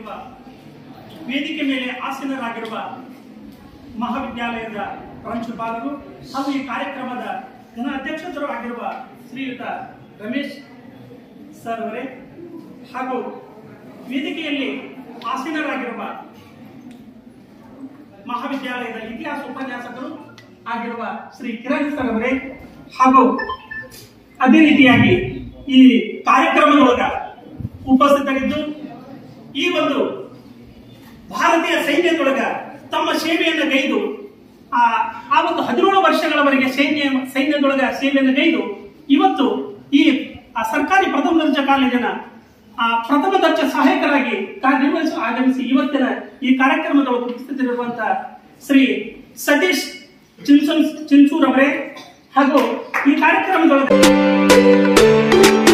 ಆಗಿರುವ ವೇದಿಕೆ ಮೇಲೆ ಆಸೀನರಾಗಿರುವ ಮಹಾವಿದ್ಯಾಲಯದ ಪ್ರಾಂಶುಪಾಲರು ಹಾಗೂ ಈ ಕಾರ್ಯಕ್ರಮದ ಜನ ಅಧ್ಯಕ್ಷರು ಆಗಿರುವ ಶ್ರೀಯುತ ರಮೇಶ್ ಸರ್ ಅವರೇ ಹಾಗೂ ವೇದಿಕೆಯಲ್ಲಿ ಆಸೀನರಾಗಿರುವ ಮಹಾವಿದ್ಯಾಲಯದ ಇತಿಹಾಸ ಉಪನ್ಯಾಸಕರು ಆಗಿರುವ ಶ್ರೀ ಕಿರಣ್ ಸರ್ ಅವರೇ ಹಾಗೂ ಅದೇ ರೀತಿಯಾಗಿ ಈ ಕಾರ್ಯಕ್ರಮದೊಳಗ ಉಪಸ್ಥಿತರಿದ್ದು ಈ ಒಂದು ಭಾರತೀಯ ಸೈನ್ಯದೊಳಗ ತಮ್ಮ ಸೇವೆಯನ್ನು ಗೈದು ಆ ಆ ಒಂದು ಹದಿನೇಳು ವರ್ಷಗಳವರೆಗೆ ಸೈನ್ಯ ಸೈನ್ಯದೊಳಗ ಸೇವೆಯನ್ನು ಗೈದು ಇವತ್ತು ಈ ಆ ಸರ್ಕಾರಿ ಪ್ರಥಮ ದರ್ಜೆ ಕಾಲೇಜಿನ ಆ ಪ್ರಥಮ ದರ್ಜೆ ಸಹಾಯಕರಾಗಿ ಕಾರ್ಯನಿರ್ವಹಿಸಿ ಆಗಮಿಸಿ ಇವತ್ತಿನ ಈ ಕಾರ್ಯಕ್ರಮದೊಳಗೆ ಉಪಸ್ಥಿತರಿರುವಂತಹ ಶ್ರೀ ಸತೀಶ್ ಚಿನ್ಸೂರ್ ಚಿನ್ಸೂರ್ ಅವರೇ ಹಾಗೂ ಈ ಕಾರ್ಯಕ್ರಮದೊಳಗೆ